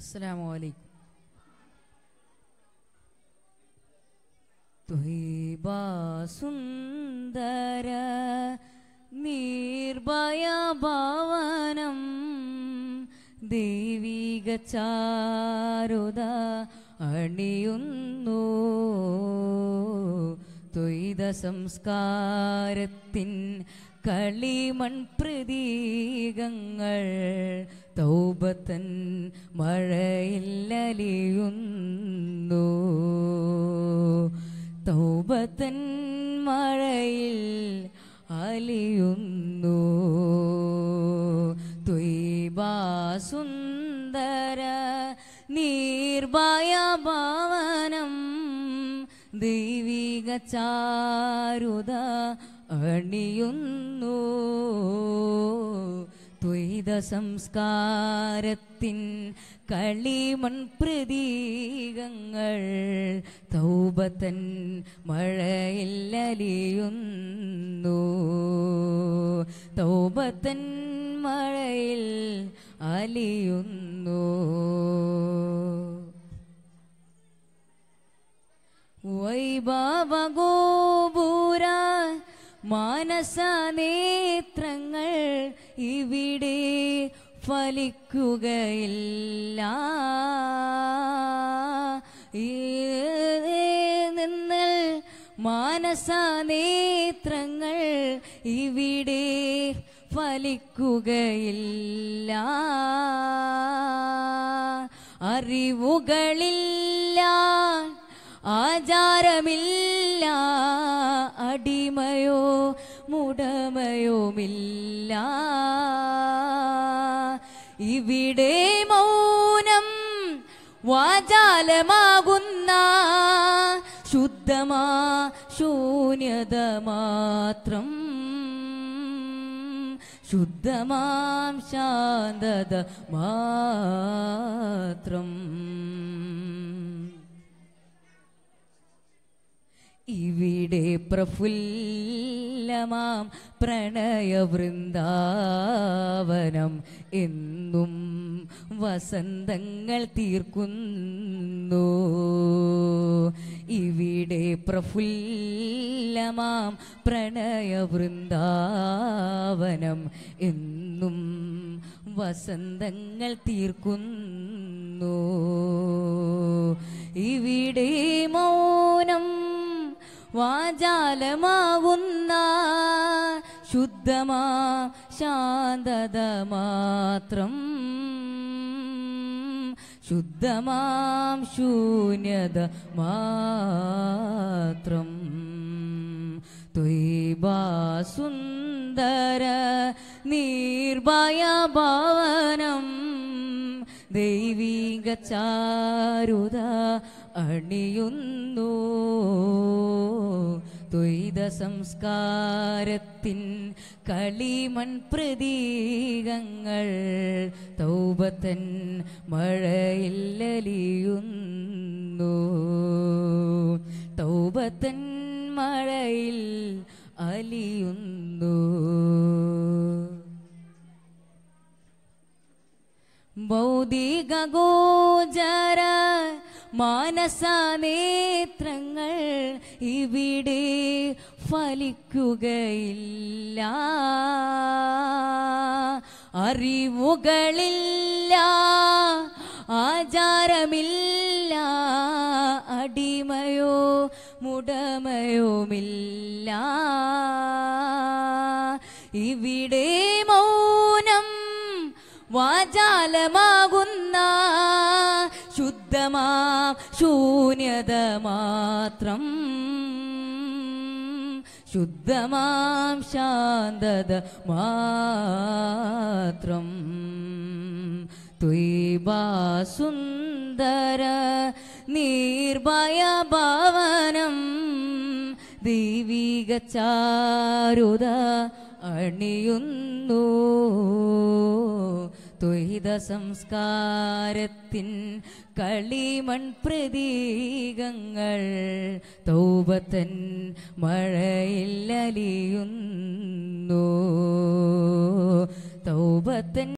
അസ്സലാമു അലൈക്കും ത്വയ്ബ സുന്ദര നിർഭയ ഭവനം ദൈവിക ചാരുത അണിയുന്നു ത്വയ്ത സംസ്കാരത്തിൻ കളിമൺ പ്രതീകങ്ങൾ തൗബത്തൻ മഴയില്ലലിയുന്നു തൗബത്തൻ മഴയിൽ അലിയുന്നു ത്വയ്ബാ സുന്ദര നിർഭയ ഭവനം ദൈവിക ചാരുത അണിയുന്നു ത്വൈത സംസ്കാരത്തിൻ കളിമൺ പ്രതീകങ്ങൾ തൗബത്തൻ മഴയിൽ അലിയുന്നു തൗബത്തൻ മഴയിൽ അലിയുന്നു വൈഭവഗോപുര മാനസ നേത്രങ്ങൾ ഇവിടെ ഫലിക്കുകയില്ല നിന്നൽ മാനസ നേത്രങ്ങൾ ഇവിടെ ഫലിക്കുകയില്ല അറിവുകളില്ല ആചാരമില്ല അടിമയോ മുടമയോമില്ല ഇവിടെ മൗനം വാചാലമാകുന്ന ശുദ്ധമാ ശൂന്യത മാത്രം ശുദ്ധമാം ശാന്തത മാത്രം ഇവിടെ പ്രഫുല്ലമാം പ്രണയവൃന്ദാവനം എന്നും വസന്തങ്ങൾ തീർക്കുന്നു ഇവിടെ പ്രഫുല്ലമാം പ്രണയവൃന്ദാവനം എന്നും വസന്തങ്ങൾ തീർക്കുന്നു ഇവിടെ മൗനം വാചാലമാകുന്ന ശുദ്ധമാ ശാന്തത മാത്രം ശുദ്ധമാം ശൂന്യത മാത്രം ത്വയ്ബാ സുന്ദര നിർഭയ ഭവനം ദൈവിക ചാരുത അണിയുന്നു ത്വയ്ത സംസ്കാരത്തിൻ കളിമൺ പ്രതീകങ്ങൾ തൗബത്തൻ മഴയില്ലലിയുന്നു തൗബത്തൻ മഴയിൽ അലിയുന്നു ഭൗതിക ഗോചര മാനസ നേത്രങ്ങൾ ഇവിടെ ഫലിക്കുകയില്ല അറിവുകളില്ല ആചാരമില്ല അടിമയോ മുടമയോമില്ല ഇവിടെ മൗനം വാചാലമാകുന്ന ശുദ്ധമാ ശൂന്യത മാത്രം ശുദ്ധമാം ശാന്തത മാത്രം ത്വയ്ബാ സുന്ദര നിർഭയ ഭവനം ദൈവിക ചാരുത അണിയുന്നു ത്വഹിത സംസ്കാരത്തിൻ കളിമൺ പ്രതീകങ്ങൾ തൗബത്തൻ മഴയിൽ അലിയുന്നു തൗബത്തൻ